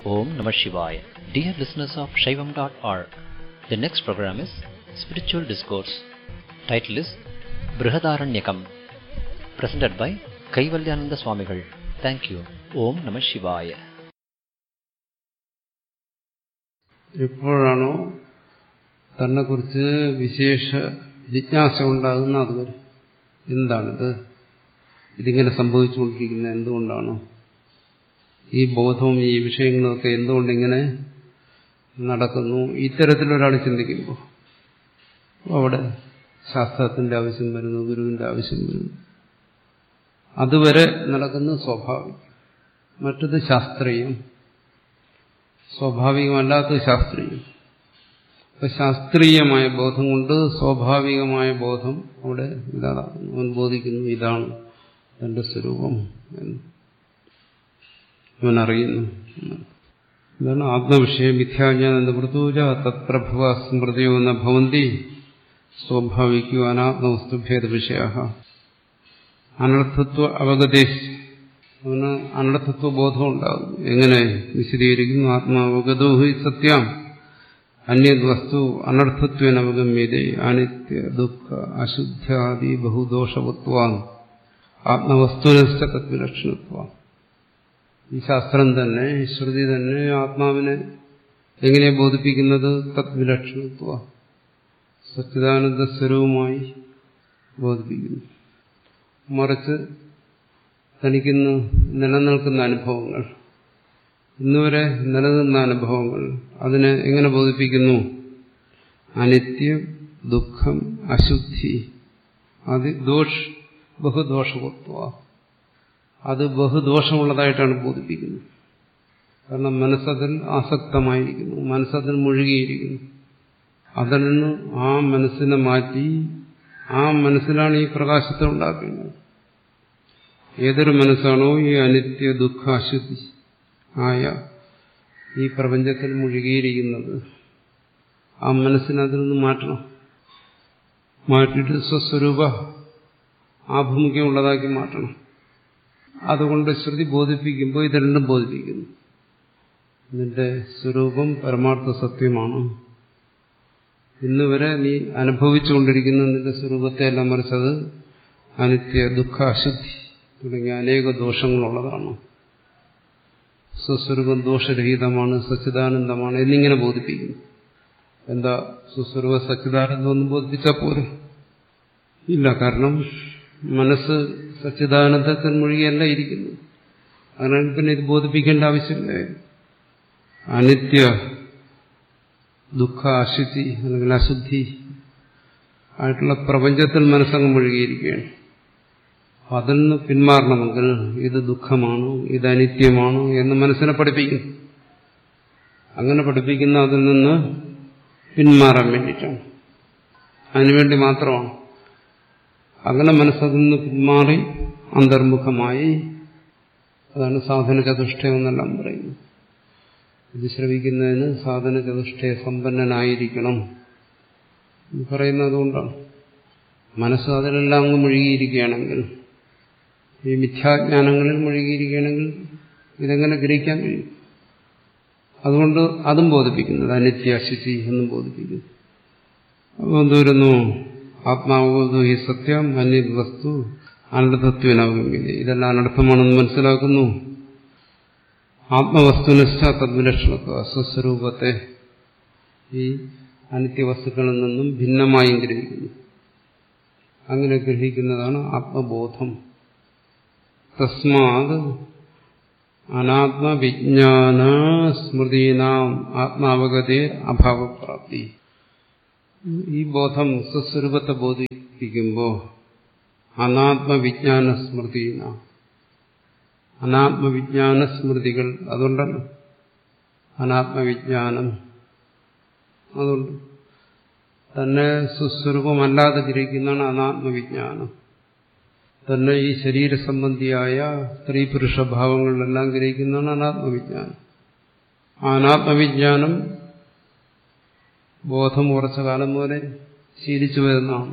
Om Namah Shivaya. Dear listeners of Shaivam.org, the next program is Spiritual Discourse. Title is Brihadaranyakam. Presented by Kaivalyananda Swamigal. Thank you. Om Namah Shivaya. എപ്പോഴാണോ തന്നെക്കുറിച്ച് വിശേഷ ജിജ്ഞാസ ഉണ്ടാകുന്ന അതുവരെ എന്താണിത് ഇതിങ്ങനെ സംഭവിച്ചുകൊണ്ടിരിക്കുന്നത് എന്തുകൊണ്ടാണ് ഈ ബോധവും ഈ വിഷയങ്ങളൊക്കെ എന്തുകൊണ്ടിങ്ങനെ നടക്കുന്നു ഇത്തരത്തിലൊരാൾ ചിന്തിക്കുമ്പോൾ അവിടെ ശാസ്ത്രത്തിന്റെ ആവശ്യം വരുന്നു ഗുരുവിന്റെ ആവശ്യം വരുന്നു അതുവരെ നടക്കുന്നത് സ്വാഭാവികം മറ്റത് ശാസ്ത്രീയം സ്വാഭാവികമല്ലാത്തത് ശാസ്ത്രീയം അപ്പൊ ശാസ്ത്രീയമായ ബോധം കൊണ്ട് സ്വാഭാവികമായ ബോധം അവിടെ ഇതാകുന്നു അവൻ ബോധിക്കുന്നു ഇതാണ് തന്റെ സ്വരൂപം എന്ന് അവൻ അറിയുന്നു ഇതാണ് ആത്മവിഷയ മിഥ്യാജ്ഞാനം എന്ന് മൃദൂജ തത്പ്രഭവ സ്മൃതിയോ എന്ന ഭവന്തി സ്വാഭാവിക്കോ അനാത്മവസ്തുഭേദ വിഷയ അനർത്ഥത്വ അവഗതേശ് അവന് അനർത്ഥത്വ ബോധം ഉണ്ടാകും എങ്ങനെ വിശദീകരിക്കുന്നു ആത്മാവഗതോ ഹി സത്യം അന്യത് വസ്തു അനർത്ഥത്വേന അവഗമ്യതേ അനിത്യ ദുഃഖ അശുദ്ധ്യാദി ബഹുദോഷവത്വാൻ ആത്മവസ്തുനശ്ച തദ്വിലക്ഷണത്വ ഈ ശാസ്ത്രം തന്നെ ശ്രുതി തന്നെ ആത്മാവിനെ എങ്ങനെ ബോധിപ്പിക്കുന്നത് തദ്വിലക്ഷണത്വ സച്ചിദാനന്ദ സ്വരൂപമായി ബോധിപ്പിക്കുന്നു മറിച്ച് തനിക്കിന്ന് നിലനിൽക്കുന്ന അനുഭവങ്ങൾ ഇന്നുവരെ നിലനിന്ന അനുഭവങ്ങൾ അതിനെ എങ്ങനെ ബോധിപ്പിക്കുന്നു അനിത്യം ദുഃഖം അശുദ്ധി അത് ദോഷ് ബഹുദോഷവത്വ അത് ബഹുദോഷമുള്ളതായിട്ടാണ് ബോധിപ്പിക്കുന്നത് കാരണം മനസ്സതിൽ ആസക്തമായിരിക്കുന്നു മനസ്സതിൽ മുഴുകിയിരിക്കുന്നു അതിൽ നിന്ന് ആ മനസ്സിനെ മാറ്റി ആ മനസ്സിലാണ് ഈ പ്രകാശത്തെ ഉണ്ടാക്കുന്നത് ഏതൊരു മനസ്സാണോ ഈ അനിത്യ ദുഃഖ അശുദ്ധി ആയ ഈ പ്രപഞ്ചത്തിൽ മുഴുകിയിരിക്കുന്നത് ആ മനസ്സിനെ അതിൽ നിന്ന് മാറ്റണം മാറ്റിയിട്ട് സ്വസ്വരൂപ ആഭിമുഖ്യമുള്ളതാക്കി മാറ്റണം അതുകൊണ്ട് ശ്രുതി ബോധിപ്പിക്കുമ്പോൾ ഇത് രണ്ടും ബോധിപ്പിക്കുന്നു നിന്റെ സ്വരൂപം പരമാർത്ഥ സത്യമാണ് ഇന്നുവരെ നീ അനുഭവിച്ചുകൊണ്ടിരിക്കുന്ന നിന്റെ സ്വരൂപത്തെ എല്ലാം മറിച്ചത് അനിത്യ ദുഃഖ അശുദ്ധി തുടങ്ങിയ അനേക ദോഷങ്ങളുള്ളതാണ് സ്വസ്വരൂപം ദോഷരഹിതമാണ് സച്ചിദാനന്ദമാണ് എന്നിങ്ങനെ ബോധിപ്പിക്കുന്നു എന്താ സ്വസ്വരൂപ സച്ചിദാനന്ദം ഒന്നും ബോധിപ്പിച്ചാൽ പോരെ ഇല്ല കാരണം മനസ്സ് സച്ചിദാനന്ദത്തിൽ മുഴുകിയല്ല ഇരിക്കുന്നു അതിനാൽ പിന്നെ ഇത് ബോധിപ്പിക്കേണ്ട ആവശ്യമില്ല അനിത്യ ദുഃഖ അശുദ്ധി അല്ലെങ്കിൽ അശുദ്ധി ആയിട്ടുള്ള പ്രപഞ്ചത്തിൽ മനസ്സങ്ങ് മുഴുകിയിരിക്കുകയാണ് അതിൽ നിന്ന് പിന്മാറണമെങ്കിൽ ഇത് ദുഃഖമാണ് ഇത് അനിത്യമാണ് എന്ന് മനസ്സിനെ പഠിപ്പിക്കും അങ്ങനെ പഠിപ്പിക്കുന്ന അതിൽ നിന്ന് പിന്മാറാൻ വേണ്ടിയിട്ടാണ് അതിനുവേണ്ടി മാത്രമാണ് അങ്ങനെ മനസ്സതിൽ നിന്ന് പിന്മാറി അന്തർമുഖമായി അതാണ് സാധന ചതുഷ്ടയം എന്നെല്ലാം പറയുന്നത് ഇത് ശ്രവിക്കുന്നതിന് സാധന ചതുഷ്ടയ സമ്പന്നനായിരിക്കണം പറയുന്നത് അതുകൊണ്ടാണ് മനസ്സ് അതിലെല്ലാം അങ്ങ് മുഴുകിയിരിക്കുകയാണെങ്കിൽ ഈ മിഥ്യാജ്ഞാനങ്ങളിൽ മുഴുകിയിരിക്കുകയാണെങ്കിൽ ഇതെങ്ങനെ ഗ്രഹിക്കാൻ കഴിയും അതുകൊണ്ട് അതും ബോധിപ്പിക്കുന്നത് അനിത്യ അശുചി എന്നും ബോധിപ്പിക്കുന്നു അപ്പോൾ എന്തോരുന്നു ആത്മാവോതു ഈ സത്യം അന്യ വസ്തു അനർത്ഥത്വനാകുമെങ്കിൽ ഇതെല്ലാം അനർത്ഥമാണെന്ന് മനസ്സിലാക്കുന്നു ആത്മവസ്തുനിഷ്ഠ തദ്വിലക്ഷണത്വ സ്വസ്വരൂപത്തെ ഈ അനിത്യവസ്തുക്കളിൽ നിന്നും ഭിന്നമായും ഗ്രഹിക്കുന്നു അങ്ങനെ ഗ്രഹിക്കുന്നതാണ് ആത്മബോധം തസ്മാത് അനാത്മവിജ്ഞാന സ്മൃതീനാം ആത്മാവഗതേ അഭാവപ്രാപ്തി ഈ ബോധം സ്വസ്വരൂപത്തെ ബോധിപ്പിക്കുമ്പോൾ അനാത്മവിജ്ഞാന സ്മൃതീന അനാത്മവിജ്ഞാന സ്മൃതികൾ അതുകൊണ്ടല്ലോ അനാത്മവിജ്ഞാനം അതുകൊണ്ട് തന്നെ സ്വസ്വരൂപമല്ലാതെ ഗ്രഹിക്കുന്നതാണ് അനാത്മവിജ്ഞാനം തന്നെ ഈ ശരീര സംബന്ധിയായ സ്ത്രീ പുരുഷ ഭാവങ്ങളിലെല്ലാം ഗ്രഹിക്കുന്നതാണ് അനാത്മവിജ്ഞാനം ആ അനാത്മവിജ്ഞാനം ബോധം ഉറച്ച കാലം പോലെ ശീലിച്ചു വരുന്നതാണ്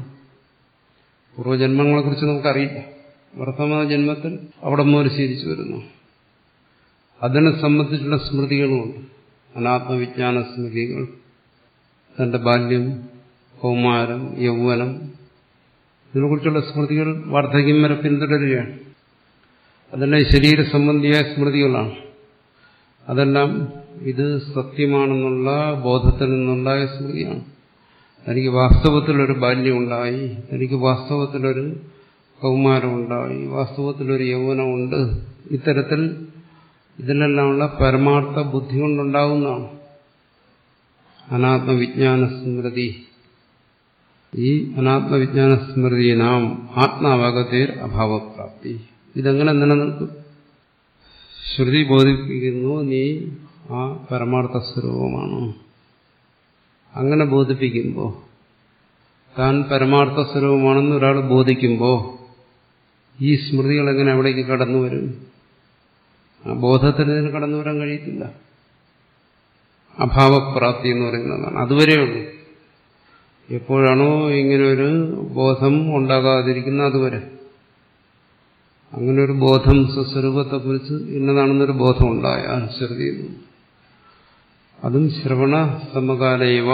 പൂർവ്വജന്മങ്ങളെക്കുറിച്ച് നമുക്കറിയില്ല വർത്തമാന ജന്മത്തിൽ അവിടെ മുതൽ ശീലിച്ചു വരുന്നു അതിനെ സംബന്ധിച്ചുള്ള സ്മൃതികളുമുണ്ട് അനാത്മവിജ്ഞാന സ്മൃതികൾ തന്റെ ബാല്യം കൗമാരം യൗവനം ഇതിനെക്കുറിച്ചുള്ള സ്മൃതികൾ വാർദ്ധക്യം വരെ പിന്തുടരുകയാണ് അതെല്ലാം ശരീര സംബന്ധിയായ സ്മൃതികളാണ് അതെല്ലാം ഇത് സത്യമാണെന്നുള്ള ബോധത്തിൽ നിന്നുണ്ടായ സ്മൃതിയാണ് എനിക്ക് വാസ്തവത്തിലൊരു ബാല്യമുണ്ടായി എനിക്ക് വാസ്തവത്തിലൊരു കൗമാരമുണ്ടായി വാസ്തവത്തിലൊരു യൗവനമുണ്ട് ഇത്തരത്തിൽ ഇതിലെല്ലാമുള്ള പരമാർത്ഥ ബുദ്ധി കൊണ്ടുണ്ടാകുന്നതാണ് അനാത്മവിജ്ഞാന സ്മൃതി ഈ അനാത്മവിജ്ഞാന സ്മൃതി നാം ആത്മാവകതേർ അഭാവപ്രാപ്തി ഇതെങ്ങനെ നിലനിൽക്കും ശ്രുതി ബോധിപ്പിക്കുന്നു നീ ആ പരമാർത്ഥ സ്വരൂപമാണ് അങ്ങനെ ബോധിപ്പിക്കുമ്പോൾ താൻ പരമാർത്ഥ സ്വരൂപമാണെന്ന് ഒരാൾ ബോധിക്കുമ്പോൾ ഈ സ്മൃതികൾ എങ്ങനെ അവിടേക്ക് കടന്നു വരും ആ ബോധത്തിന് ഇതിന് കടന്നു വരാൻ കഴിയത്തില്ല അഭാവപ്രാപ്തി എന്ന് പറയുന്നതാണ് അതുവരെയുള്ളൂ എപ്പോഴാണോ ഇങ്ങനെ ഒരു ബോധം ഉണ്ടാകാതിരിക്കുന്ന അതുവരെ അങ്ങനെ ഒരു ബോധം സ്വസ്വരൂപത്തെക്കുറിച്ച് ഇന്നതാണെന്നൊരു ബോധം ഉണ്ടായാൽ ശ്രുതി അതും ശ്രവണ സമകാലയവ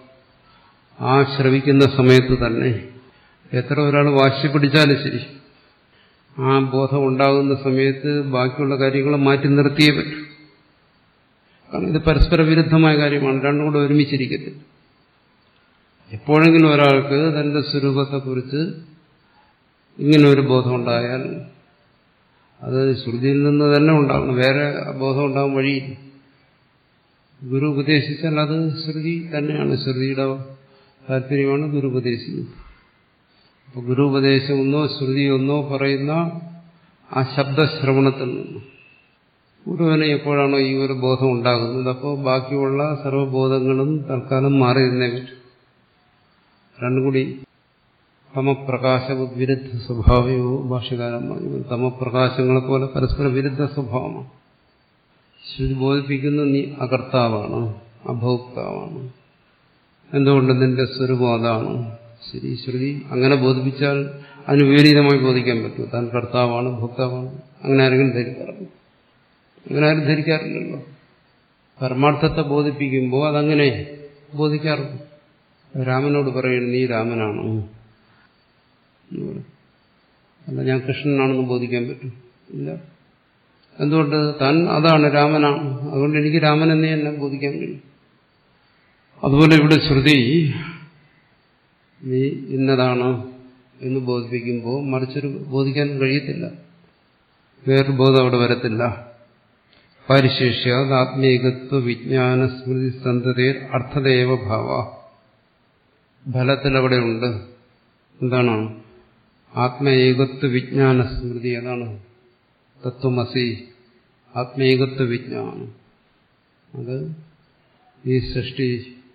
ആ ശ്രവിക്കുന്ന സമയത്ത് തന്നെ എത്ര ഒരാൾ വാശി പിടിച്ചാലും ശരി ആ ബോധം ഉണ്ടാകുന്ന സമയത്ത് ബാക്കിയുള്ള കാര്യങ്ങൾ മാറ്റി നിർത്തിയേ പറ്റൂ കാരണം ഇത് പരസ്പര വിരുദ്ധമായ കാര്യമാണ് രണ്ടും കൂടെ ഒരുമിച്ചിരിക്കത്തില്ല എപ്പോഴെങ്കിലും ഒരാൾക്ക് തന്റെ സ്വരൂപത്തെക്കുറിച്ച് ഇങ്ങനെ ഒരു ബോധം ഉണ്ടായാൽ അത് ശ്രുതിയിൽ നിന്ന് തന്നെ ഉണ്ടാകണം വേറെ ബോധം ഉണ്ടാകാൻ വഴിയില്ല ഗുരു ഉപദേശിച്ചാൽ അത് ശ്രുതി തന്നെയാണ് ശ്രുതിയുടെ താല്പര്യമാണ് ഗുരു ഉപദേശിക്കുന്നത് അപ്പൊ ഗുരു ഉപദേശം ഒന്നോ ശ്രുതി ഒന്നോ പറയുന്ന ആ ശബ്ദശ്രവണത്തിൽ നിന്ന് ഗുരുവിന് എപ്പോഴാണോ ഈ ഒരു ബോധം ഉണ്ടാകുന്നത് അപ്പോൾ ബാക്കിയുള്ള സർവ്വബോധങ്ങളും തൽക്കാലം മാറി നിന്നേ പറ്റും രണ്ടും കൂടി തമപ്രകാശ വിരുദ്ധ സ്വഭാവയോ ഭാഷകാരൻ പറഞ്ഞു തമപ്രകാശങ്ങളെ പോലെ പരസ്പര വിരുദ്ധ സ്വഭാവമാണ് ശ്രുതി ബോധിപ്പിക്കുന്ന നീ അകർത്താവാണ് അഭോക്താവാണ് എന്തുകൊണ്ട് നിന്റെ സ്വരൂപം അതാണ് ശരി ശ്രുതി അങ്ങനെ ബോധിപ്പിച്ചാൽ അതിന് വിപരീതമായി ബോധിക്കാൻ പറ്റും താൻ കർത്താവാണ് ഭോക്താവാണ് അങ്ങനെ ആരെങ്കിലും ധരിക്കാറുണ്ട് അങ്ങനെ ആരും ധരിക്കാറില്ലല്ലോ പരമാർത്ഥത്തെ ബോധിപ്പിക്കുമ്പോൾ അതങ്ങനെ ബോധിക്കാറുണ്ട് രാമനോട് പറയുന്നു നീ രാമനാണോ അല്ല ഞാൻ കൃഷ്ണനാണെന്ന് ബോധിക്കാൻ പറ്റും ഇല്ല എന്തുകൊണ്ട് താൻ അതാണ് രാമനാണ് അതുകൊണ്ട് എനിക്ക് രാമൻ എന്നേ എന്നെ ബോധിക്കാൻ കഴിയും അതുപോലെ ഇവിടെ ശ്രുതി നീ ഇന്നതാണ് എന്ന് ബോധിപ്പിക്കുമ്പോൾ മറിച്ചൊരു ബോധിക്കാൻ കഴിയത്തില്ല വേറൊരു ബോധം അവിടെ വരത്തില്ല പരിശേഷ്യ ആത്മീകത്വ വിജ്ഞാന സ്മൃതി സന്തതയിൽ അർത്ഥദേവ ഭാവ ഫലത്തിൽ അവിടെ ഉണ്ട് എന്താണ് ആത്മേകത്വ വിജ്ഞാന സ്മൃതി അതാണ് തത്വമസി ആത്മേകത്വ വിജ്ഞാനം അത് ഈ സൃഷ്ടി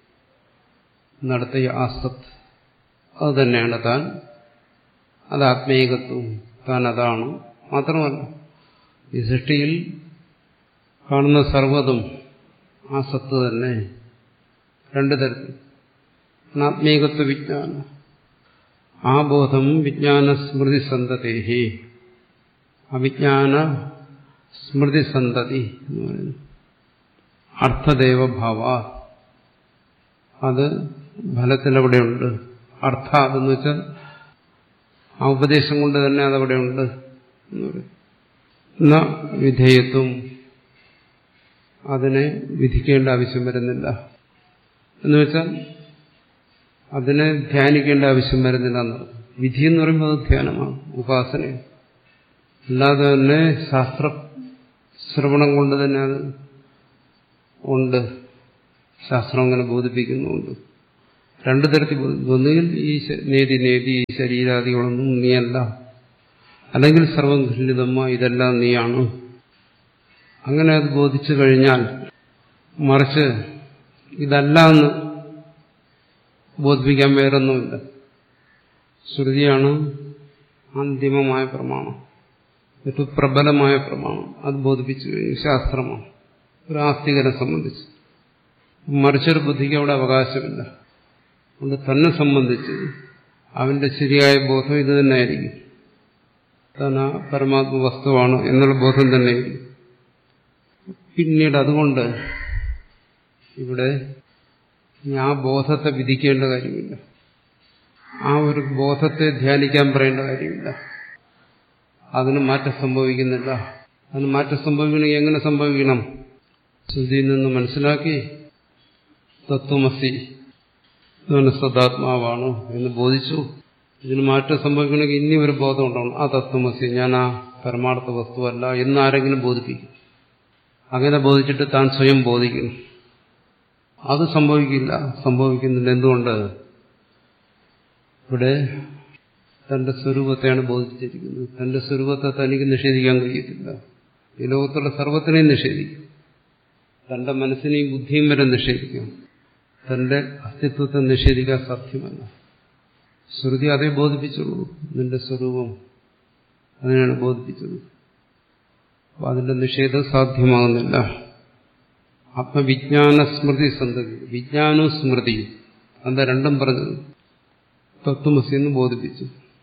നടത്തിയ ആസത്ത് അത് തന്നെയാണ് താൻ അത് ആത്മീകത്വം താൻ അതാണ് മാത്രമല്ല ഈ സൃഷ്ടിയിൽ കാണുന്ന സർവ്വതും ആ സത്ത് തന്നെ രണ്ടു തരത്തിൽ ആത്മീകത്വ വിജ്ഞാനം ആ ബോധം വിജ്ഞാന സ്മൃതി സന്തതേഹി അവിജ്ഞാന സ്മൃതി സന്തതി എന്ന് പറയുന്നു അർത്ഥദേവഭാവ അത് ഫലത്തിലവിടെയുണ്ട് അർത്ഥ അതെന്ന് വെച്ചാൽ ആ ഉപദേശം കൊണ്ട് തന്നെ അതവിടെയുണ്ട് എന്ന് പറയും എന്നാ വിധേയത്വം അതിനെ വിധിക്കേണ്ട ആവശ്യം വരുന്നില്ല എന്ന് വെച്ചാൽ അതിനെ ധ്യാനിക്കേണ്ട ആവശ്യം വരുന്നില്ല എന്ന് വിധി എന്ന് പറയുമ്പോൾ അത് ധ്യാനമാണ് ഉപാസന അല്ലാതെ തന്നെ ശാസ്ത്ര ശ്രവണം കൊണ്ട് തന്നെ അത് ഉണ്ട് ശാസ്ത്രം അങ്ങനെ ബോധിപ്പിക്കുന്നുണ്ട് രണ്ടു തരത്തിൽ ഒന്നുകിൽ ഈ നേതി നേതി ഈ ശരീരാദികളൊന്നും നീയല്ല അല്ലെങ്കിൽ സർവം ഖണ്ഡിതമ്മ ഇതെല്ലാം നീയാണ് അങ്ങനെ അത് ബോധിച്ചു കഴിഞ്ഞാൽ മറിച്ച് ഇതല്ല എന്ന് ബോധിപ്പിക്കാൻ വേറൊന്നുമില്ല ശ്രുതിയാണ് അന്തിമമായ പ്രമാണം ഏറ്റവും പ്രബലമായ പ്രമാണം അത് ബോധിപ്പിച്ചു കഴിഞ്ഞു ശാസ്ത്രമാണ് ഒരു ആസ്തികനെ സംബന്ധിച്ച് മറിച്ചൊരു ബുദ്ധിക്ക് അവിടെ അവകാശമില്ല അതുകൊണ്ട് തന്നെ സംബന്ധിച്ച് അവന്റെ ശരിയായ ബോധം ഇത് തന്നെയായിരിക്കും താൻ ആ പരമാത്മ വസ്തുവാണ് എന്നുള്ള ബോധം തന്നെയായിരിക്കും പിന്നീട് അതുകൊണ്ട് ഇവിടെ ആ ബോധത്തെ വിധിക്കേണ്ട കാര്യമില്ല ആ ഒരു ബോധത്തെ ധ്യാനിക്കാൻ പറയേണ്ട കാര്യമില്ല അതിന് മാറ്റം സംഭവിക്കുന്നില്ല അതിന് മാറ്റം സംഭവിക്കണമെങ്കിൽ എങ്ങനെ സംഭവിക്കണം ശ്രുതിയിൽ നിന്ന് മനസ്സിലാക്കി തത്വമസി ഇതാണ് സദാത്മാവാണ് എന്ന് ബോധിച്ചു ഇതിന് മാറ്റം സംഭവിക്കണമെങ്കിൽ ഇനി ഒരു ബോധം ഉണ്ടാവണം ആ തത്വമസി ഞാൻ ആ പരമാർത്ഥ വസ്തുവല്ല എന്ന് ആരെങ്കിലും ബോധിപ്പിക്കും അങ്ങനെ ബോധിച്ചിട്ട് താൻ സ്വയം ബോധിക്കുന്നു അത് സംഭവിക്കില്ല സംഭവിക്കുന്നില്ല എന്തുകൊണ്ട് ഇവിടെ തന്റെ സ്വരൂപത്തെയാണ് ബോധിച്ചിരിക്കുന്നത് തന്റെ സ്വരൂപത്തെ തനിക്ക് നിഷേധിക്കാൻ കഴിയത്തില്ല ഈ ലോകത്തുള്ള സർവത്തിനെയും നിഷേധിക്കും തന്റെ മനസ്സിനെയും ബുദ്ധിയും വരെ നിഷേധിക്കും തന്റെ അസ്തിത്വത്തെ നിഷേധിക്കാൻ സാധ്യമല്ല ശ്രുതി അതേ ബോധിപ്പിച്ചുള്ളൂ നിന്റെ സ്വരൂപം അതിനാണ് ബോധിപ്പിച്ചത് അപ്പൊ അതിന്റെ നിഷേധം സാധ്യമാകുന്നില്ല ആത്മവിജ്ഞാന സ്മൃതി സന്തതി വിജ്ഞാനവും സ്മൃതിയും എന്താ രണ്ടും പറഞ്ഞത് തത്വമസി എന്ന് ബോധിപ്പിച്ചു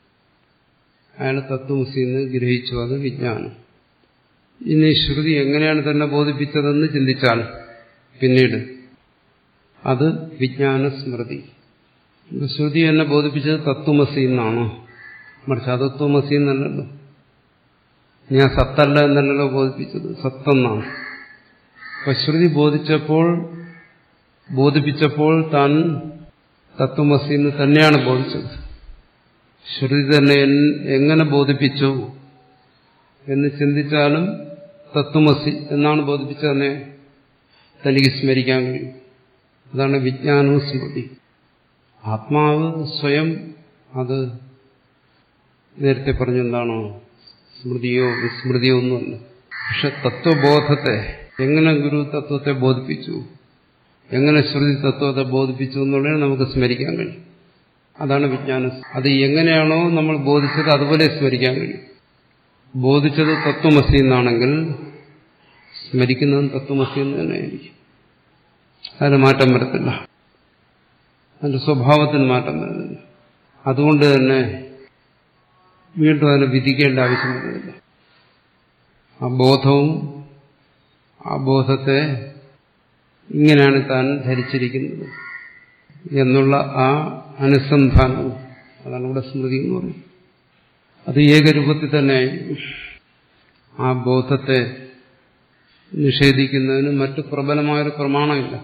അയാൾ തത്വമസി എന്ന് ഗ്രഹിച്ചു അത് വിജ്ഞാനം ഇനി ശ്രുതി എങ്ങനെയാണ് തന്നെ ബോധിപ്പിച്ചതെന്ന് ചിന്തിച്ചാൽ പിന്നീട് അത് വിജ്ഞാന സ്മൃതി ശ്രുതി എന്നെ ബോധിപ്പിച്ചത് തത്വമസി എന്നാണോ മറിച്ച് അതത്വമസി എന്നല്ലല്ലോ ഞാൻ സത്തല്ല എന്നല്ലല്ലോ ബോധിപ്പിച്ചത് സത്തെന്നാണ് അപ്പൊ ശ്രുതി ബോധിച്ചപ്പോൾ ബോധിപ്പിച്ചപ്പോൾ താൻ തത്വമസി എന്ന് തന്നെയാണ് ബോധിച്ചത് ശ്രുതി തന്നെ എങ്ങനെ ബോധിപ്പിച്ചു എന്ന് ചിന്തിച്ചാലും തത്വമസി എന്നാണ് ബോധിപ്പിച്ചതെന്നെ തനിക്ക് സ്മരിക്കാൻ കഴിയും അതാണ് വിജ്ഞാനവും സ്മൃതി ആത്മാവ് സ്വയം അത് നേരത്തെ പറഞ്ഞെന്താണോ സ്മൃതിയോ വിസ്മൃതിയോ ഒന്നുമല്ല പക്ഷെ തത്വബോധത്തെ എങ്ങനെ ഗുരു തത്വത്തെ ബോധിപ്പിച്ചു എങ്ങനെ ശ്രുതി തത്വത്തെ ബോധിപ്പിച്ചു എന്നുള്ളത് നമുക്ക് സ്മരിക്കാൻ കഴിയും അതാണ് വിജ്ഞാനം അത് എങ്ങനെയാണോ നമ്മൾ ബോധിച്ചത് അതുപോലെ സ്മരിക്കാൻ കഴിയും ബോധിച്ചത് തത്വമസി എന്നാണെങ്കിൽ സ്മരിക്കുന്നതും തത്വമസി എന്ന് തന്നെയായിരിക്കും അതിന് മാറ്റം വരത്തില്ല അതിന്റെ സ്വഭാവത്തിന് മാറ്റം വരുന്നില്ല അതുകൊണ്ട് തന്നെ വീണ്ടും അതിനെ വിധിക്കേണ്ട ആവശ്യം വരുന്നില്ല ആ ബോധവും ആ ബോധത്തെ ഇങ്ങനെയാണ് താൻ ധരിച്ചിരിക്കുന്നത് എന്നുള്ള ആ അനുസന്ധാനവും അതാണ് ഇവിടെ സ്മൃതി എന്ന് പറയുന്നത് അത് ഏകരൂപത്തിൽ തന്നെ ആ ബോധത്തെ നിഷേധിക്കുന്നതിന് മറ്റു പ്രബലമായൊരു പ്രമാണമില്ല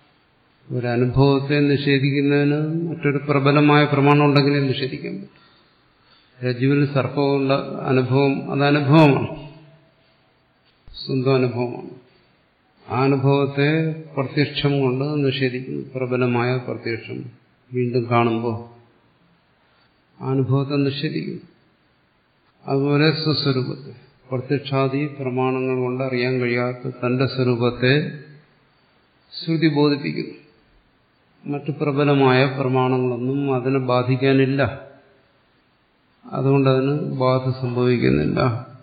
ഒരനുഭവത്തെ നിഷേധിക്കുന്നതിന് മറ്റൊരു പ്രബലമായ പ്രമാണം ഉണ്ടെങ്കിലേ നിഷേധിക്കാൻ പറ്റും രജ്ജുവിൽ സർപ്പമുള്ള അനുഭവം അത് അനുഭവമാണ് സ്വന്തം അനുഭവമാണ് ആ അനുഭവത്തെ പ്രത്യക്ഷം കൊണ്ട് നിഷേധിക്കുന്നു പ്രബലമായ പ്രത്യക്ഷം വീണ്ടും കാണുമ്പോൾ ആ അനുഭവത്തെ നിഷേധിക്കുന്നു അതുപോലെ സ്വസ്വരൂപത്തെ പ്രത്യക്ഷാദി പ്രമാണങ്ങൾ കൊണ്ട് അറിയാൻ കഴിയാത്ത തന്റെ സ്വരൂപത്തെ ശ്രുതി ബോധിപ്പിക്കുന്നു മറ്റു പ്രബലമായ പ്രമാണങ്ങളൊന്നും അതിനെ ബാധിക്കാനില്ല അതുകൊണ്ട് അതിന് ബാധ സംഭവിക്കുന്നില്ല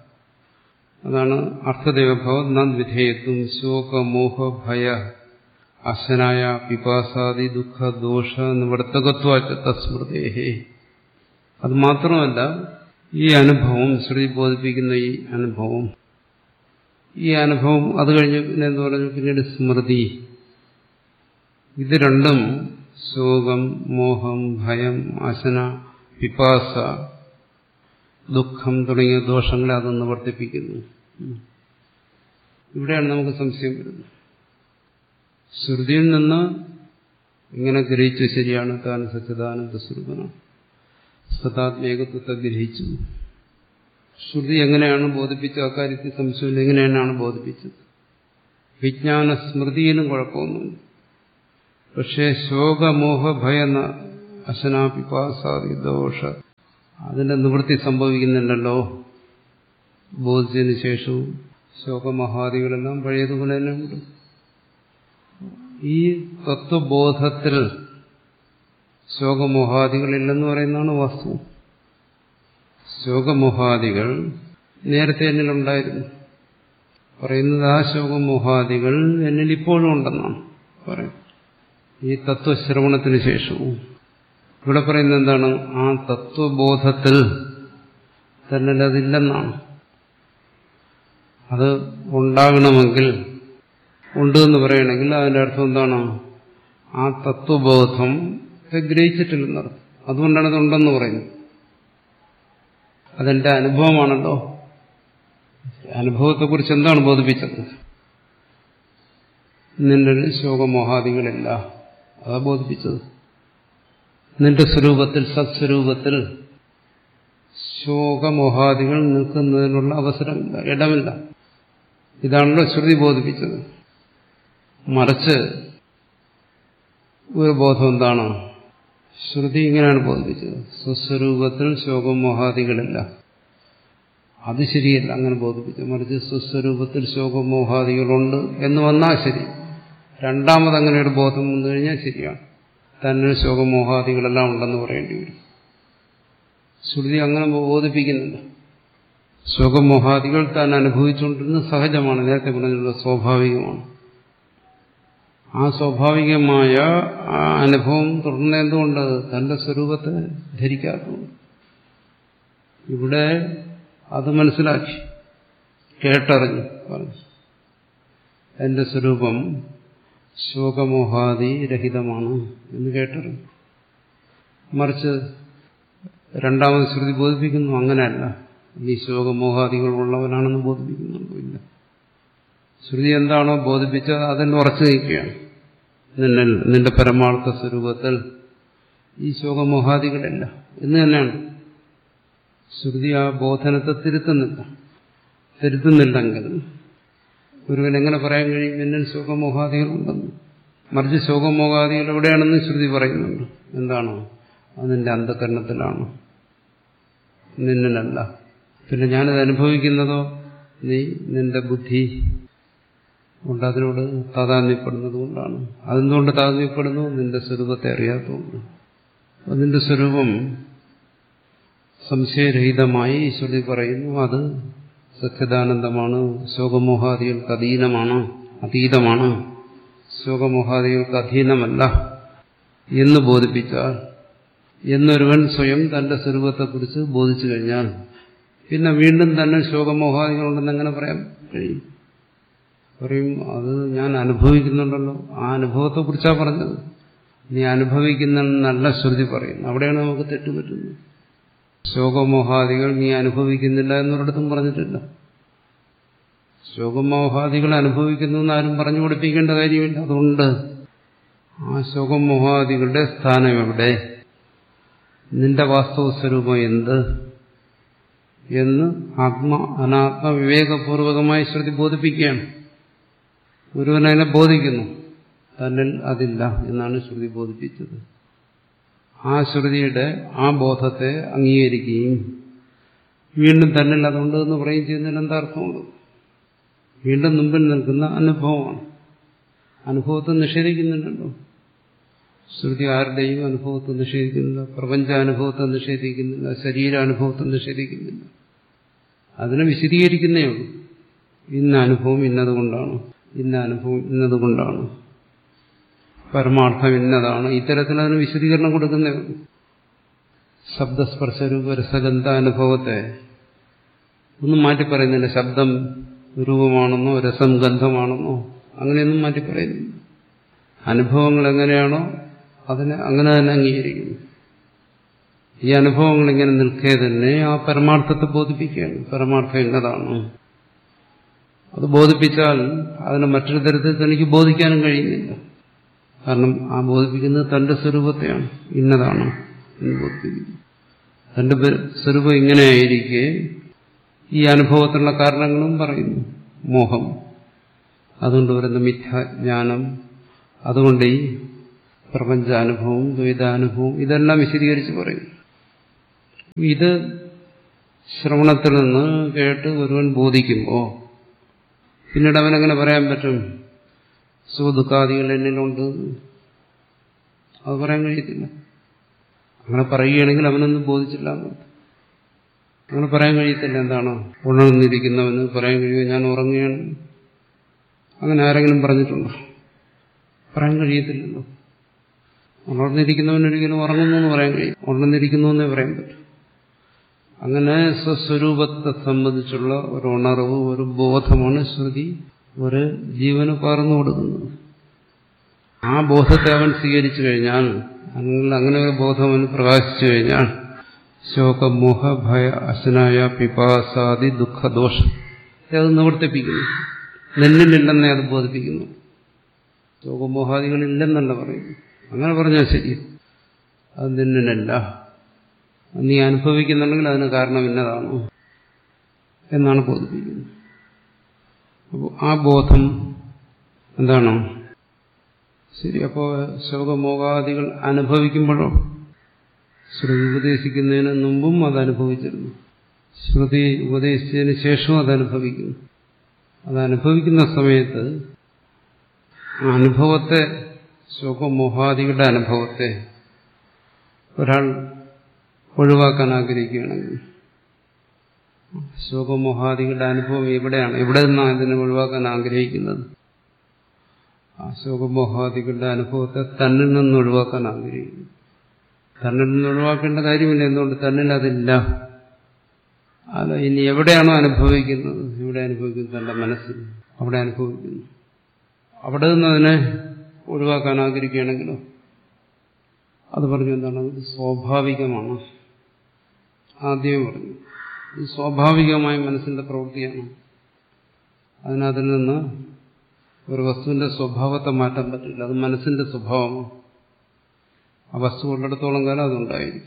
അതാണ് അർത്ഥദേവഭാവം നദ്വിധേയത്വം ശോകമോഹ ഭയ അശനായ പിപാസാദി ദുഃഖ ദോഷ നിവർത്തകത്വാച്ച തസ്മൃതേഹേ അത് മാത്രമല്ല ഈ അനുഭവം ശ്രുതി ബോധിപ്പിക്കുന്ന ഈ അനുഭവം ഈ അനുഭവം അത് കഴിഞ്ഞ് പിന്നെ എന്ത് പറഞ്ഞു പിന്നീട് സ്മൃതി ഇത് രണ്ടും ശോകം മോഹം ഭയം അശന പിപാസ ദുഃഖം തുടങ്ങിയ ദോഷങ്ങളെ അത് നിവർത്തിപ്പിക്കുന്നു ഇവിടെയാണ് നമുക്ക് സംശയം വരുന്നത് ശ്രുതിയിൽ നിന്ന് ഇങ്ങനെ ഗ്രഹിച്ചു ശരിയാണ് താൻ സച്ചിദാനന്ദ സ്വരൂപനം സദാത്മേകത്വത്തെ ഗ്രഹിച്ചു ശ്രുതി എങ്ങനെയാണ് ബോധിപ്പിച്ച അക്കാര്യത്തിൽ സംശയമില്ല എങ്ങനെയാണ് ബോധിപ്പിച്ചത് വിജ്ഞാന സ്മൃതിയിലും കുഴപ്പമൊന്നുമില്ല പക്ഷേ ശോകമോഹ ഭയ അശനാപിപാസാദി ദോഷ അതിന്റെ നിവൃത്തി സംഭവിക്കുന്നില്ലല്ലോ ബോധിച്ചതിന് ശേഷവും ശോകമഹാദികളെല്ലാം പഴയതുപോലെ തന്നെ ഉണ്ട് ഈ തത്വബോധത്തിൽ ശോകമോഹാദികളില്ലെന്ന് പറയുന്നതാണ് വസ്തു ശോകമോഹാദികൾ നേരത്തെ എന്നിലുണ്ടായിരുന്നു പറയുന്നത് ആ ശോകമോഹാദികൾ എന്നിൽ ഇപ്പോഴും ഉണ്ടെന്നാണ് പറയും ഈ തത്വശ്രവണത്തിന് ശേഷവും ഇവിടെ പറയുന്നത് എന്താണ് ആ തത്വബോധത്തിൽ തന്നെ അതില്ലെന്നാണ് അത് ഉണ്ടാകണമെങ്കിൽ ഉണ്ട് എന്ന് പറയണമെങ്കിൽ അതിന്റെ അർത്ഥം എന്താണ് ആ തത്വബോധം ഗ്രഹിച്ചിട്ടില്ലെന്നർത്ഥം അതുകൊണ്ടാണ് ഇതുണ്ടെന്ന് പറയുന്നത് അതെന്റെ അനുഭവമാണല്ലോ അനുഭവത്തെക്കുറിച്ച് എന്താണ് ബോധിപ്പിച്ചത് നിന്റെ ശോകമോഹാദികളില്ല അതാ ബോധിപ്പിച്ചത് നിന്റെ സ്വരൂപത്തിൽ സത്സ്വരൂപത്തിൽ ശോകമോഹാദികൾ നിൽക്കുന്നതിനുള്ള അവസരമില്ല ഇടമില്ല ഇതാണല്ലോ ശ്രുതി ബോധിപ്പിച്ചത് മറിച്ച് ഒരു ബോധം എന്താണ് ശ്രുതി ഇങ്ങനെയാണ് ബോധിപ്പിച്ചത് സ്വസ്വരൂപത്തിൽ ശോകമോഹാദികളില്ല അത് ശരിയല്ല അങ്ങനെ ബോധിപ്പിച്ചു മറിച്ച് സ്വസ്വരൂപത്തിൽ ശോകമോഹാദികളുണ്ട് എന്ന് വന്നാൽ ശരി രണ്ടാമത് അങ്ങനെ ഒരു ബോധം വന്നു കഴിഞ്ഞാൽ ശരിയാണ് തന്നെ ശോകമോഹാദികളെല്ലാം ഉണ്ടെന്ന് പറയേണ്ടി വരും ശ്രുതി അങ്ങനെ ബോധിപ്പിക്കുന്നില്ല ശോകമോഹാദികൾ താൻ അനുഭവിച്ചുകൊണ്ടിരുന്നത് സഹജമാണ് നേരത്തെ പറഞ്ഞിട്ടുള്ള സ്വാഭാവികമാണ് ആ സ്വാഭാവികമായ ആ അനുഭവം തുടർന്ന് എന്തുകൊണ്ട് തന്റെ സ്വരൂപത്തെ ധരിക്കാത്തതുകൊണ്ട് ഇവിടെ അത് മനസ്സിലാക്കി കേട്ടറിഞ്ഞു പറഞ്ഞു എന്റെ സ്വരൂപം ശോകമോഹാദി രഹിതമാണ് എന്ന് കേട്ടറിഞ്ഞു മറിച്ച് രണ്ടാമത് ശ്രുതി ബോധിപ്പിക്കുന്നു അങ്ങനെയല്ല നീ ശോകമോഹാദികൾ ഉള്ളവനാണെന്ന് ബോധിപ്പിക്കുന്നുണ്ടോ ഇല്ല ശ്രുതി എന്താണോ ബോധിപ്പിച്ചത് അതിൽ ഉറച്ചു നിൽക്കുകയാണ് നിന്നിൽ നിന്റെ പരമാർത്ഥ സ്വരൂപത്തിൽ ഈ ശോകമോഹാദികളില്ല എന്ന് തന്നെയാണ് ശ്രുതി ആ ബോധനത്തെ തിരുത്തുന്നില്ല തിരുത്തുന്നില്ലെങ്കിൽ ഒരുവൻ എങ്ങനെ പറയാൻ കഴിയും എന്നിൽ ശോകമോഹാദികളുണ്ടെന്ന് മറിച്ച് ശോകമോഹാദികൾ എവിടെയാണെന്ന് ശ്രുതി പറയുന്നുണ്ട് എന്താണോ അത് നിന്റെ അന്ധകരണത്തിലാണ് നിന്നിലല്ല പിന്നെ ഞാനത് അനുഭവിക്കുന്നതോ നീ നിന്റെ ബുദ്ധി കൊണ്ട് അതിനോട് താതാത്മ്യപ്പെടുന്നത് കൊണ്ടാണ് അതെന്തുകൊണ്ട് താതാത്മ്യപ്പെടുന്നു നിന്റെ സ്വരൂപത്തെ അറിയാത്തതുകൊണ്ട് നിന്റെ സ്വരൂപം സംശയരഹിതമായി ഈശ്വരി പറയുന്നു അത് സത്യദാനന്ദമാണ് ശോകമോഹാദികൾക്ക് അധീനമാണ് അതീതമാണ് ശോകമോഹാദികൾക്ക് അധീനമല്ല എന്ന് ബോധിപ്പിച്ചാൽ എന്നൊരുവൻ സ്വയം തന്റെ സ്വരൂപത്തെക്കുറിച്ച് ബോധിച്ചു കഴിഞ്ഞാൽ പിന്നെ വീണ്ടും തന്നെ ശോകമോഹാദികളുണ്ടെന്ന് എങ്ങനെ പറയാൻ കഴിയും പറയും അത് ഞാൻ അനുഭവിക്കുന്നുണ്ടല്ലോ ആ അനുഭവത്തെക്കുറിച്ചാണ് പറഞ്ഞത് നീ അനുഭവിക്കുന്ന നല്ല ശ്രുതി പറയുന്നു അവിടെയാണ് നമുക്ക് തെറ്റുപറ്റുന്നത് ശോകമോഹാദികൾ നീ അനുഭവിക്കുന്നില്ല എന്നൊരിടത്തും പറഞ്ഞിട്ടില്ല ശോകമോഹാദികൾ അനുഭവിക്കുന്നു എന്ന് ആരും പറഞ്ഞു പഠിപ്പിക്കേണ്ട കാര്യമില്ല അതുകൊണ്ട് ആ ശോകമോഹാദികളുടെ സ്ഥാനം എവിടെ നിന്റെ വാസ്തവ സ്വരൂപം എന്ത് എന്ന് ആത്മ അനാത്മ വിവേകപൂർവകമായി ശ്രുതി ബോധിപ്പിക്കുകയാണ് ഒരുവനതിനെ ബോധിക്കുന്നു തന്നിൽ അതില്ല എന്നാണ് ശ്രുതി ബോധിപ്പിച്ചത് ആ ശ്രുതിയുടെ ആ ബോധത്തെ അംഗീകരിക്കുകയും വീണ്ടും തന്നിൽ അതുണ്ട് എന്ന് പറയുകയും ചെയ്യുന്നതിന് എന്താ അർത്ഥമുണ്ട് വീണ്ടും മുമ്പിൽ നിൽക്കുന്ന അനുഭവമാണ് അനുഭവത്തെ നിഷേധിക്കുന്നുണ്ടല്ലോ ശ്രുതി ആരുടെയും അനുഭവത്തെ നിഷേധിക്കുന്നില്ല പ്രപഞ്ചാനുഭവത്തെ നിഷേധിക്കുന്നില്ല ശരീരാനുഭവത്തെ നിഷേധിക്കുന്നില്ല അതിനെ വിശദീകരിക്കുന്നേ ഉള്ളൂ ഇന്ന അനുഭവം ഇന്നതുകൊണ്ടാണ് ഇന്ന അനുഭവം ഇന്നതുകൊണ്ടാണ് പരമാർത്ഥം ഇന്നതാണ് ഇത്തരത്തിൽ അതിന് വിശദീകരണം കൊടുക്കുന്നേ ഉള്ളൂ ശബ്ദസ്പർശരൂപ രസഗന്ധ അനുഭവത്തെ ഒന്നും മാറ്റി പറയുന്നില്ല ശബ്ദം രൂപമാണെന്നോ രസം ഗന്ധമാണെന്നോ അങ്ങനെയൊന്നും മാറ്റി പറയുന്നില്ല അനുഭവങ്ങൾ എങ്ങനെയാണോ അതിനെ അങ്ങനെ തന്നെ അംഗീകരിക്കുന്നു ഈ അനുഭവങ്ങൾ ഇങ്ങനെ നിൽക്കേ തന്നെ ആ പരമാർത്ഥത്തെ ബോധിപ്പിക്കുകയാണ് പരമാർത്ഥം എന്നതാണ് അത് ബോധിപ്പിച്ചാൽ അതിനെ മറ്റൊരു തരത്തിൽ തനിക്ക് ബോധിക്കാനും കഴിയുന്നില്ല കാരണം ആ ബോധിപ്പിക്കുന്നത് തന്റെ സ്വരൂപത്തെയാണ് ഇന്നതാണ് എന്ന് ബോധിപ്പിക്കുന്നു തന്റെ സ്വരൂപം ഇങ്ങനെയായിരിക്കെ ഈ അനുഭവത്തിനുള്ള കാരണങ്ങളും പറയുന്നു മോഹം അതുകൊണ്ട് വരുന്ന മിഥ്യാജ്ഞാനം അതുകൊണ്ട് ഈ പ്രപഞ്ചാനുഭവം ദ്വൈതാനുഭവം ഇതെല്ലാം വിശദീകരിച്ച് പറയും ഇത് ശ്രവണത്തിൽ നിന്ന് കേട്ട് ഒരുവൻ ബോധിക്കുമ്പോൾ പിന്നീട് അവനെങ്ങനെ പറയാൻ പറ്റും സുഖദുഃഖാദികൾ എന്നിലുണ്ട് അത് പറയാൻ കഴിയത്തില്ല അങ്ങനെ പറയുകയാണെങ്കിൽ അവനൊന്നും ബോധിച്ചില്ല അങ്ങനെ പറയാൻ കഴിയത്തില്ല എന്താണ് ഉണർന്നിരിക്കുന്നവന് പറയാൻ കഴിയുമോ ഞാൻ ഉറങ്ങുകയാണ് അങ്ങനെ ആരെങ്കിലും പറഞ്ഞിട്ടുണ്ടോ പറയാൻ കഴിയത്തില്ലല്ലോ ഉണർന്നിരിക്കുന്നവനൊരിക്കലും ഉറങ്ങുന്നു എന്ന് പറയാൻ കഴിയും ഉണർന്നിരിക്കുന്നു എന്നേ പറയാൻ പറ്റും അങ്ങനെ സ്വസ്വരൂപത്തെ സംബന്ധിച്ചുള്ള ഒരു ഉണർവ് ഒരു ബോധമാണ് ശ്രുതി ഒരു ജീവന് പകർന്നു കൊടുക്കുന്നത് ആ ബോധത്തെ അവൻ സ്വീകരിച്ചു കഴിഞ്ഞാൽ അങ്ങനെ അങ്ങനെ ഒരു ബോധം അവന് പ്രകാശിച്ചു കഴിഞ്ഞാൽ ശോക മോഹ ഭയ അശനായ പിപാസാദി ദുഃഖദോഷം അത് നിവർത്തിപ്പിക്കുന്നു നിന്നിലില്ലെന്നേ അത് ബോധിപ്പിക്കുന്നു ശോകമോഹാദികളില്ലെന്നല്ല പറയുന്നു അങ്ങനെ പറഞ്ഞാൽ ശരി അത് നിന്നിലല്ല നീ അനുഭവിക്കുന്നുണ്ടെങ്കിൽ അതിന് കാരണം ഇന്നതാണോ എന്നാണ് ബോധിപ്പിക്കുന്നത് അപ്പോൾ ആ ബോധം എന്താണോ ശരി അപ്പോൾ ശോകമോഹാദികൾ അനുഭവിക്കുമ്പോഴോ ശ്രുതി ഉപദേശിക്കുന്നതിന് മുമ്പും അത് അനുഭവിച്ചിരുന്നു ശ്രുതി ഉപദേശിച്ചതിന് ശേഷവും അത് അനുഭവിക്കുന്നു അത് അനുഭവിക്കുന്ന സമയത്ത് ആ അനുഭവത്തെ ശോകമോഹാദികളുടെ അനുഭവത്തെ ഒരാൾ ഒഴിവാക്കാൻ ആഗ്രഹിക്കുകയാണെങ്കിൽ ശോകമോഹാദികളുടെ അനുഭവം എവിടെയാണ് എവിടെ നിന്നാണ് ഇതിനെ ഒഴിവാക്കാൻ ആഗ്രഹിക്കുന്നത് ആ ശോകമോഹാദികളുടെ അനുഭവത്തെ തന്നിൽ നിന്ന് ഒഴിവാക്കാൻ ആഗ്രഹിക്കുന്നു തന്നിൽ നിന്ന് ഒഴിവാക്കേണ്ട കാര്യമില്ല എന്തുകൊണ്ട് തന്നിൽ അതില്ല അത് ഇനി എവിടെയാണോ അനുഭവിക്കുന്നത് എവിടെ അനുഭവിക്കുന്നു തന്റെ മനസ്സിൽ അവിടെ അനുഭവിക്കുന്നു അവിടെ നിന്ന് അതിനെ ഒഴിവാക്കാൻ ആഗ്രഹിക്കുകയാണെങ്കിലോ അത് പറഞ്ഞു എന്താണ് അത് സ്വാഭാവികമാണ് ആദ്യമേ പറഞ്ഞു ഇത് സ്വാഭാവികമായ മനസ്സിന്റെ പ്രവൃത്തിയാണ് അതിനതിൽ നിന്ന് ഒരു വസ്തുവിന്റെ സ്വഭാവത്തെ മാറ്റാൻ പറ്റില്ല അത് മനസ്സിന്റെ സ്വഭാവമാണ് ആ വസ്തു ഉള്ളിടത്തോളം കാലം അതുണ്ടായിരിക്കും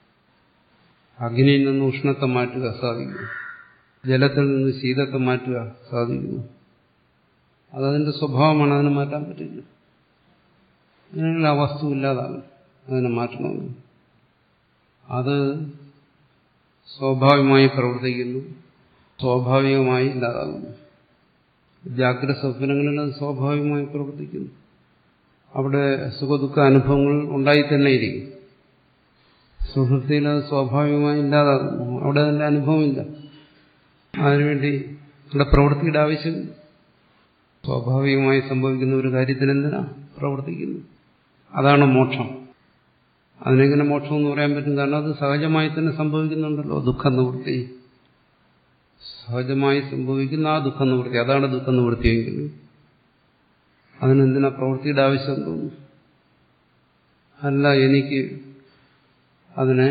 അഗ്നിയിൽ നിന്ന് ഉഷ്ണത്തെ മാറ്റുക സാധിക്കുന്നു ജലത്തിൽ നിന്ന് ശീതത്തെ മാറ്റുക സാധിക്കുന്നു അതതിന്റെ സ്വഭാവമാണ് അതിനെ മാറ്റാൻ പറ്റില്ല അങ്ങനെയുള്ള ആ വസ്തു ഇല്ലാതാകും അതിനെ മാറ്റണമെന്ന് അത് സ്വാഭാവികമായി പ്രവർത്തിക്കുന്നു സ്വാഭാവികമായി ഇല്ലാതാകുന്നു ജാഗ്രത സ്വപ്നങ്ങളിൽ അത് സ്വാഭാവികമായി പ്രവർത്തിക്കുന്നു അവിടെ സുഖദുഃഖ അനുഭവങ്ങൾ ഉണ്ടായി തന്നെ ഇരിക്കും സുഹൃത്തിയിൽ അത് സ്വാഭാവികമായി ഇല്ലാതാകുന്നു അവിടെ അതിന്റെ അനുഭവമില്ല അതിനുവേണ്ടി ഇവിടെ പ്രവൃത്തിയുടെ ആവശ്യം സ്വാഭാവികമായി സംഭവിക്കുന്ന ഒരു കാര്യത്തിന് എന്തിനാ പ്രവർത്തിക്കുന്നു അതാണ് മോക്ഷം അതിനെങ്ങനെ മോക്ഷം എന്ന് പറയാൻ പറ്റും കാരണം അത് സഹജമായി തന്നെ സംഭവിക്കുന്നുണ്ടല്ലോ ദുഃഖ നിവൃത്തി സഹജമായി സംഭവിക്കുന്ന ആ ദുഃഖ നിവൃത്തി അതാണ് ദുഃഖ നിവൃത്തിയെങ്കിൽ അതിനെന്തിനാ പ്രവൃത്തിയുടെ ആവശ്യം തോന്നുന്നു അല്ല എനിക്ക് അതിനെ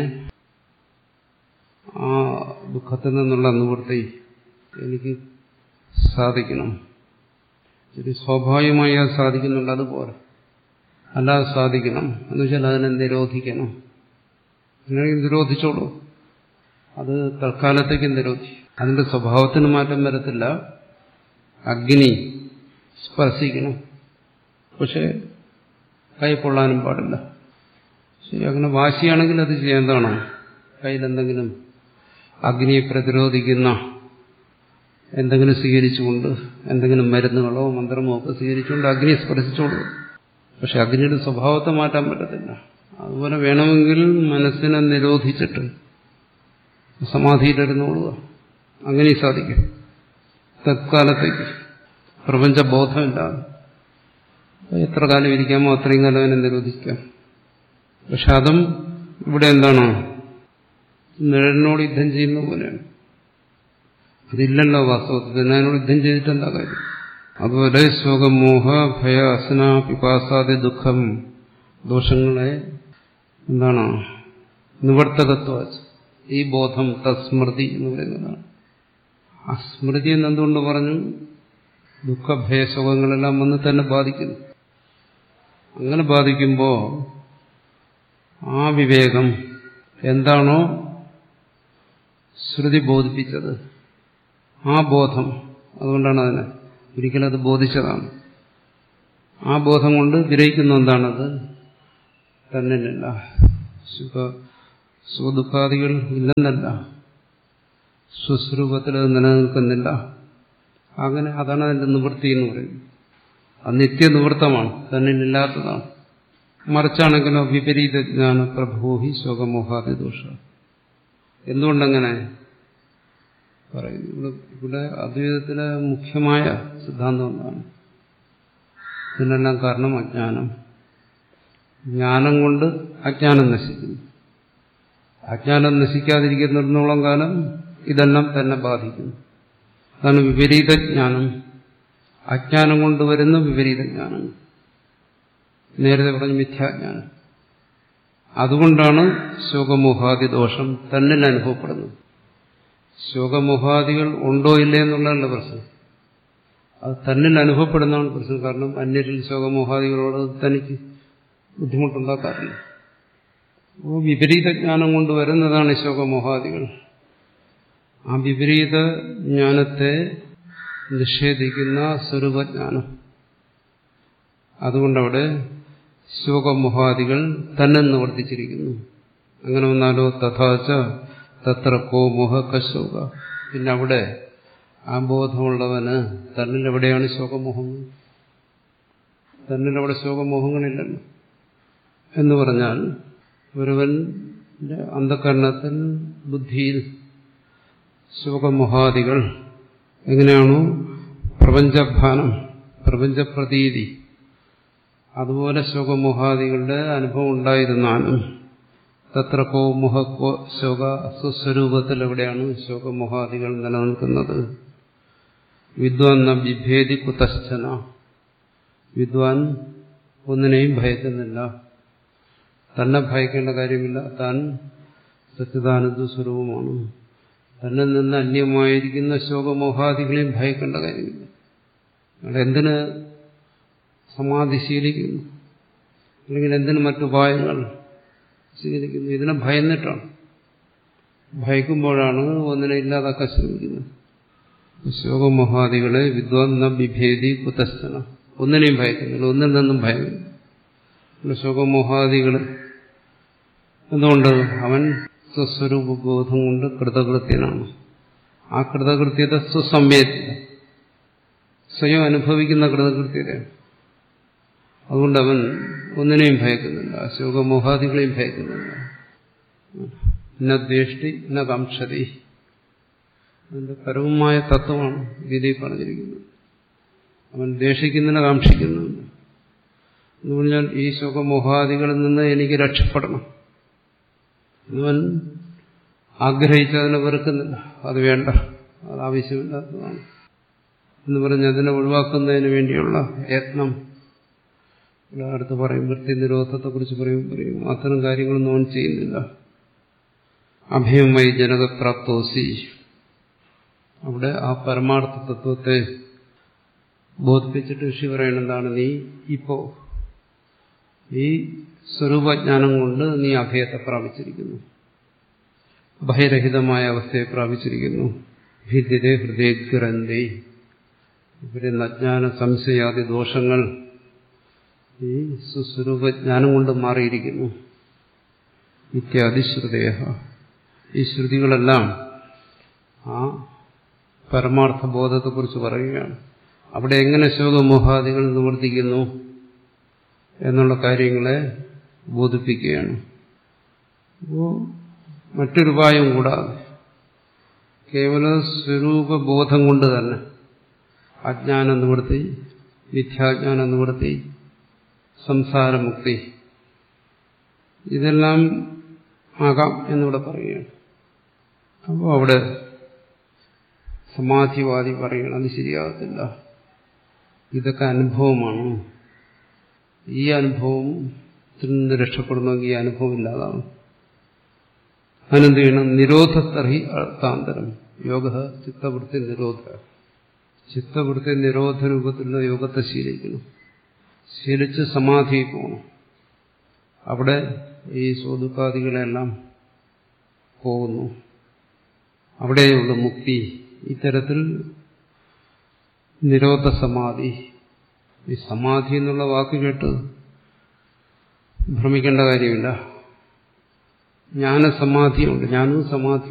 ആ ദുഃഖത്തിൽ നിന്നുള്ള നിവൃത്തി എനിക്ക് സാധിക്കണം ശരി സ്വാഭാവികമായി അത് സാധിക്കുന്നുണ്ട് അതുപോലെ അല്ലാതെ സാധിക്കണം എന്ന് വെച്ചാൽ അതിനെ നിരോധിക്കണം അങ്ങനെയെങ്കിൽ നിരോധിച്ചോളൂ അത് തൽക്കാലത്തേക്ക് നിരോധി അതിന്റെ സ്വഭാവത്തിന് മാറ്റം വരത്തില്ല അഗ്നി സ്പർശിക്കണം പക്ഷെ കൈ പൊള്ളാനും പാടില്ല ശരി അങ്ങനെ വാശിയാണെങ്കിൽ അത് ചെയ്യേണ്ടതാണ് കയ്യിലെന്തെങ്കിലും അഗ്നിയെ പ്രതിരോധിക്കുന്ന എന്തെങ്കിലും സ്വീകരിച്ചുകൊണ്ട് എന്തെങ്കിലും മരുന്നുകളോ മന്ത്രമോ ഒക്കെ സ്വീകരിച്ചുകൊണ്ട് അഗ്നിയെ സ്പർശിച്ചോളൂ പക്ഷെ അഗ്നിയുടെ സ്വഭാവത്തെ മാറ്റാൻ പറ്റത്തില്ല അതുപോലെ വേണമെങ്കിൽ മനസ്സിനെ നിരോധിച്ചിട്ട് സമാധിയിലിരുന്നോളുക അങ്ങനെ സാധിക്കും തത്കാലത്തേക്ക് പ്രപഞ്ചബോധമില്ലാതെ എത്ര കാലം ഇരിക്കാമോ അത്രയും കാലം അതിനെ നിരോധിക്കാം പക്ഷെ അതും ഇവിടെ എന്താണ് നിഴലിനോട് യുദ്ധം ചെയ്യുന്ന പോലെയാണ് അതില്ലല്ലോ വാസ്തവത്തിൽ അതിനോട് യുദ്ധം ചെയ്തിട്ട് എന്താ കാര്യം അതുപോലെ ശോകമോഹ ഭയ അസന പിപാസാദി ദുഃഖം ദോഷങ്ങളെ എന്താണ് നിവർത്തകത്വ ഈ ബോധം തസ്മൃതി എന്ന് പറയുന്നതാണ് ആ സ്മൃതി എന്നെന്തുകൊണ്ട് പറഞ്ഞു ദുഃഖഭയസുഖങ്ങളെല്ലാം വന്ന് തന്നെ ബാധിക്കുന്നു അങ്ങനെ ബാധിക്കുമ്പോൾ ആ വിവേകം എന്താണോ ശ്രുതി ബോധിപ്പിച്ചത് ആ ബോധം അതുകൊണ്ടാണ് അതിനെ ഒരിക്കലും അത് ബോധിച്ചതാണ് ആ ബോധം കൊണ്ട് ഗ്രഹിക്കുന്ന എന്താണത് തന്നില്ല സുഖ സുഖദുഃഖാദികൾ ഇല്ലെന്നല്ല സ്വസ്വരൂപത്തിൽ അത് നിലനിൽക്കുന്നില്ല അങ്ങനെ അതാണ് അതിന്റെ നിവൃത്തി എന്ന് പറയുന്നത് അത് നിത്യനിവൃത്തമാണ് തന്നിലില്ലാത്തതാണ് മറിച്ചാണെങ്കിലോ വിപരീത ജ്ഞാന പ്രഭോഹി ശോകമോഹാദി ദോഷ എന്തുകൊണ്ടങ്ങനെ പറയുന്നു ഇവിടെ ഇവിടെ അദ്വൈതത്തിലെ മുഖ്യമായ സിദ്ധാന്തം എന്താണ് ഇതിനെല്ലാം കാരണം അജ്ഞാനം ജ്ഞാനം കൊണ്ട് അജ്ഞാനം നശിക്കുന്നു അജ്ഞാനം നശിക്കാതിരിക്കുന്നിടത്തോളം കാലം ഇതെല്ലാം തന്നെ ബാധിക്കുന്നു അതാണ് വിപരീത ജ്ഞാനം അജ്ഞാനം കൊണ്ട് വരുന്ന വിപരീത ജ്ഞാനം നേരത്തെ പറഞ്ഞ മിഥ്യാജ്ഞാനം അതുകൊണ്ടാണ് ശോകമോഹാദി ദോഷം തന്നിൽ അനുഭവപ്പെടുന്നത് ശോകമോഹാദികൾ ഉണ്ടോ ഇല്ലേ എന്നുള്ളതല്ല പ്രശ്നം അത് തന്നിൽ അനുഭവപ്പെടുന്നതാണ് പ്രശ്നം കാരണം അന്യരിൽ ശോകമോഹാദികളോട് തനിക്ക് ബുദ്ധിമുട്ടുണ്ടാക്കാറില്ല അപ്പോൾ വിപരീത ജ്ഞാനം കൊണ്ട് വരുന്നതാണ് ശോകമോഹാദികൾ ആ വിപരീത ജ്ഞാനത്തെ നിഷേധിക്കുന്ന സ്വരൂപജ്ഞാനം അതുകൊണ്ടവിടെ ശോകമോഹാദികൾ തന്നെ നിവർത്തിച്ചിരിക്കുന്നു അങ്ങനെ വന്നാലോ തഥാച തത്ര കോ മോഹ കശോക പിന്നെ അവിടെ ആ ബോധമുള്ളവന് തന്നിൽ എവിടെയാണ് ശോകമോഹങ്ങൾ തന്നിൽ അവിടെ ശോകമോഹങ്ങളില്ലല്ലോ എന്ന് പറഞ്ഞാൽ ഒരുവന്റെ അന്ധകരണത്തിൽ ബുദ്ധിയിൽ ശോകമോഹാദികൾ എങ്ങനെയാണോ പ്രപഞ്ചഭാനം പ്രപഞ്ചപ്രതീതി അതുപോലെ ശോകമോഹാദികളുടെ അനുഭവം ഉണ്ടായിരുന്നാലും തത്ര കോ മുഹ കോ ശോക സ്വസ്വരൂപത്തിൽ എവിടെയാണ് ശോകമോഹാദികൾ നിലനിൽക്കുന്നത് വിദ്വാൻ ന ബിഭേദി കുതശ്ചന വിദ്വാൻ ഒന്നിനെയും ഭയക്കുന്നില്ല തന്നെ ഭയക്കേണ്ട കാര്യമില്ല താൻ സച്ചിദാനന്ദ സ്വരൂപമാണ് തന്നിൽ നിന്ന് അന്യമായിരിക്കുന്ന ശോകമോഹാദികളെയും ഭയക്കേണ്ട കാര്യമില്ല അവിടെ എന്തിന് സമാധി ശീലിക്കുന്നു അല്ലെങ്കിൽ എന്തിന് മറ്റുപായങ്ങൾ സ്വീകരിക്കുന്നു ഇതിനെ ഭയന്നിട്ടാണ് ഭയക്കുമ്പോഴാണ് ഒന്നിനെ ഇല്ലാതാക്കാൻ ശ്രമിക്കുന്നത് ശോകമോഹാദികളെ വിദ്വാൻ ന ബിഭേദി കുതസ്ഥന ഒന്നിനെയും ഭയക്കുന്നില്ല ഒന്നിൽ നിന്നും ഭയമില്ല ശോകമോഹാദികൾ എന്തുകൊണ്ട് അവൻ സ്വസ്വരൂപ ബോധം കൊണ്ട് കൃതകൃത്യനാണ് ആ കൃതകൃത്യത സുസംവേദ്യത സ്വയം അനുഭവിക്കുന്ന കൃതകൃത്യതയാണ് അതുകൊണ്ട് അവൻ ഒന്നിനെയും ഭയക്കുന്നില്ല ശോകമോഹാദികളെയും ഭയക്കുന്നില്ല ന ദ്വേഷ്ടി ന കാംക്ഷതി അതിന്റെ പരമമായ തത്വമാണ് ഗീതയിൽ പറഞ്ഞിരിക്കുന്നത് അവൻ ദ്വേഷിക്കുന്നില്ല കാക്ഷിക്കുന്നുമില്ല എന്ന് പറഞ്ഞാൽ ഈ ശോകമോഹാദികളിൽ നിന്ന് എനിക്ക് രക്ഷപ്പെടണം അവൻ ആഗ്രഹിച്ചതിനെ വെറുക്കുന്നില്ല അത് വേണ്ട അത് ആവശ്യമില്ലാത്തതാണ് എന്ന് പറഞ്ഞ് അതിനെ ഒഴിവാക്കുന്നതിന് വേണ്ടിയുള്ള യത്നം ഇവിടെ അടുത്ത് പറയും വൃത്തി നിരോധത്തെക്കുറിച്ച് പറയും പറയും അത്തരം കാര്യങ്ങളൊന്നും അവൻ ചെയ്യുന്നില്ല അഭയമായി ജനകപ്രാപ്തോസി അവിടെ ആ പരമാർത്ഥ തത്വത്തെ ബോധിപ്പിച്ചിട്ട് ഋഷി പറയുന്നതാണ് നീ ഇപ്പോ ഈ സ്വരൂപജ്ഞാനം കൊണ്ട് നീ അഭയത്തെ പ്രാപിച്ചിരിക്കുന്നു ഭയരഹിതമായ അവസ്ഥയെ പ്രാപിച്ചിരിക്കുന്നു ഭിദ്യതേ ഹൃദയഗ്രന്ഥി ഇവരെ നജ്ഞാന സംശയാദി ദോഷങ്ങൾ ഈ സുസ്വരൂപജ്ഞാനം കൊണ്ട് മാറിയിരിക്കുന്നു ഇത്യാദി ശ്രുതയ ഈ ശ്രുതികളെല്ലാം ആ പരമാർത്ഥ ബോധത്തെക്കുറിച്ച് പറയുകയാണ് അവിടെ എങ്ങനെ ശോകമോഹാദികൾ നിവർത്തിക്കുന്നു എന്നുള്ള കാര്യങ്ങളെ ബോധിപ്പിക്കുകയാണ് അപ്പോൾ മറ്റൊരു ഉപായം കൂടാതെ കേവല സ്വരൂപബോധം കൊണ്ട് തന്നെ അജ്ഞാന നിവൃത്തി മിഥ്യാജ്ഞാന നിവൃത്തി സംസാരമുക്തി ഇതെല്ലാം ആകാം എന്നിവിടെ പറയുകയാണ് അപ്പോൾ അവിടെ സമാധിവാദി പറയണം അത് ശരിയാകത്തില്ല ഇതൊക്കെ അനുഭവമാണ് ഈ അനുഭവത്തിൽ നിന്ന് രക്ഷപ്പെടണമെങ്കിൽ ഈ അനുഭവം ഇല്ലാതാവും അതിനെന്ത് ചെയ്യണം നിരോധത്തർഹി അർത്ഥാന്തരം യോഗ ചിത്തവൃത്തി നിരോധ ചിത്തവൃത്തി നിരോധ രൂപത്തിലുള്ള യോഗത്തെ ശീലിക്കണം ശീലിച്ച് സമാധി പോകണം അവിടെ ഈ സ്വതുക്കാദികളെല്ലാം പോകുന്നു അവിടെയുള്ള മുക്തി ഇത്തരത്തിൽ നിരോധ സമാധി ഈ സമാധി എന്നുള്ള വാക്ക് കേട്ട് ഭ്രമിക്കേണ്ട കാര്യമില്ല ജ്ഞാനസമാധിയുണ്ട് ജ്ഞാനവും സമാധി